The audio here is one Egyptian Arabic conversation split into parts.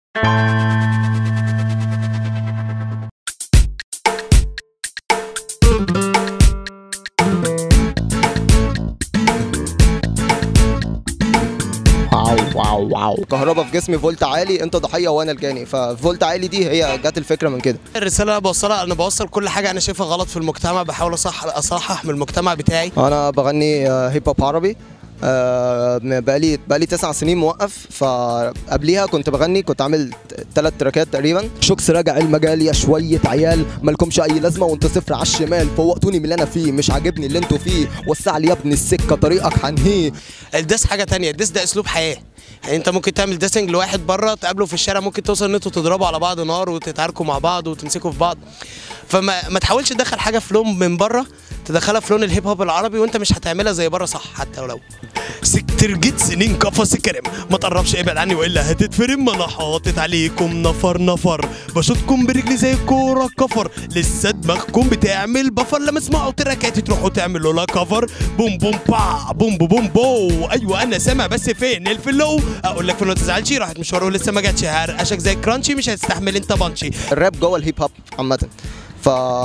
واو واو واو كهرباء في جسمي فولت عالي انت ضحيه وانا الجاني ففولت عالي دي هي جت الفكره من كده الرساله اللي انا بوصلها انا بوصل كل حاجه انا شايفها غلط في المجتمع بحاول اصح اصحح من المجتمع بتاعي انا بغني آه، هيب هوب عربي آه، بقالي بقالي تسع سنين موقف فقبليها كنت بغني كنت عامل ثلاث تراكات تقريبا شوكس راجع المجال يا شويه عيال مالكمش اي لازمه وانت صفر على الشمال فوقتوني من اللي انا فيه مش عاجبني اللي انتوا فيه وسع لي يا ابني السكه طريقك هنهيه الدس حاجه تانية الدس ده اسلوب حياه يعني انت ممكن تعمل ديسنج لواحد بره تقابله في الشارع ممكن توصل ان انتوا تضربوا على بعض نار وتتعاركوا مع بعض وتمسكوا في بعض فما ما تحاولش تدخل حاجه في لون من بره تدخلها في لون الهيب هوب العربي وانت مش هتعملها زي بره صح حتى ولو سكتر جيت سنين قفص كرم ما تقربش ابعد عني والا هتتفرم ما انا حاطط عليكم نفر نفر بشوطكم برجلي زي الكوره كفر لسه دماغكم بتعمل بفر لما اسمعوا تراكاتي تروحوا تعملوا لها كفر بوم بوم با بوم بوم بوم بو ايوه انا سامع بس فين الفلو اقول لك فين ما تزعلش راحت مشوار ولسه ما جاتش هرقشك زي كرانشي مش هتستحمل انت بانشي الراب جوه الهيب هوب عامة ف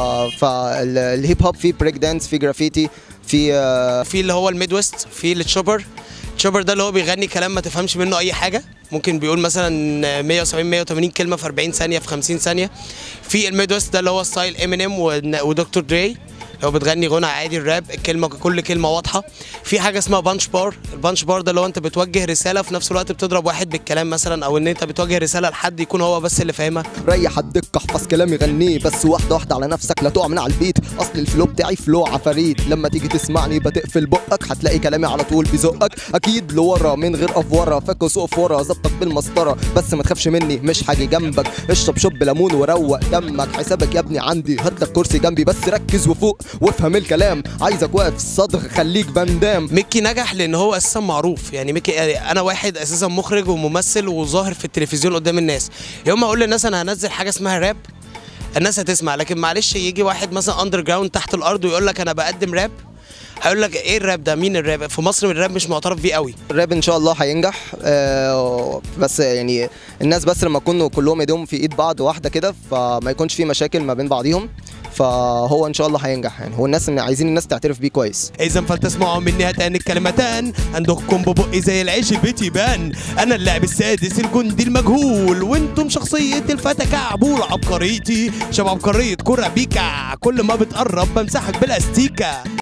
فالهيب هوب فيه بريك دانس فيه جرافيتي فيه آه، في اللي هو الميد ويست في التشوبر التشوبر ده اللي هو بيغني كلام ما تفهمش منه اي حاجه ممكن بيقول مثلا 170 180 كلمه في 40 ثانيه في 50 ثانيه في الميد ويست ده اللي هو ستايل امينيم ودكتور دري لو بتغني غنى عادي الراب الكلمه كل كلمه واضحه في حاجه اسمها بانش بار البانش بار ده اللي هو انت بتوجه رساله في نفس الوقت بتضرب واحد بالكلام مثلا او ان انت بتوجه رساله لحد يكون هو بس اللي فاهمها ريح الدقة احفظ كلامي غنيه بس واحدة واحدة على نفسك لا تقع من على البيت اصل الفلو بتاعي فلو عفاريت لما تيجي تسمعني بتقفل بقك هتلاقي كلامي على طول بيزقك اكيد لورا من غير افوره فاكس اقف ورا ظبطك بالمسطرة بس ما تخافش مني مش هاجي جنبك اشرب شوب ليمون وروق دمك حسابك يا ابني عندي هات لك كرسي جنبي بس ركز وفوق وافهم الكلام عايزك واقف الصدغ خليك فاندام ميكي نجح لان هو اساسا معروف يعني ميكي يعني انا واحد اساسا مخرج وممثل وظاهر في التلفزيون قدام الناس يوم ما اقول للناس انا هنزل حاجه اسمها راب الناس هتسمع لكن معلش يجي واحد مثلا اندر جراوند تحت الارض ويقول لك انا بقدم راب هيقول لك ايه الراب ده مين الراب في مصر الراب مش معترف بيه قوي الراب ان شاء الله هينجح آه، بس يعني الناس بس لما يكونوا كلهم ايديهم في ايد بعض واحده كده فما يكونش في مشاكل ما بين بعضيهم فهو ان شاء الله هينجح يعني هو الناس عايزين الناس تعترف بيه كويس اذا فلتسمعوا مني هاتان الكلمتان عندكم ببقي زي العيش بتبان انا اللاعب السادس الجندي المجهول وانتم شخصيه الفتى كعبول عبقريتي شبه عبقريه كره بيكا كل ما بتقرب بمسحك بالاستيكه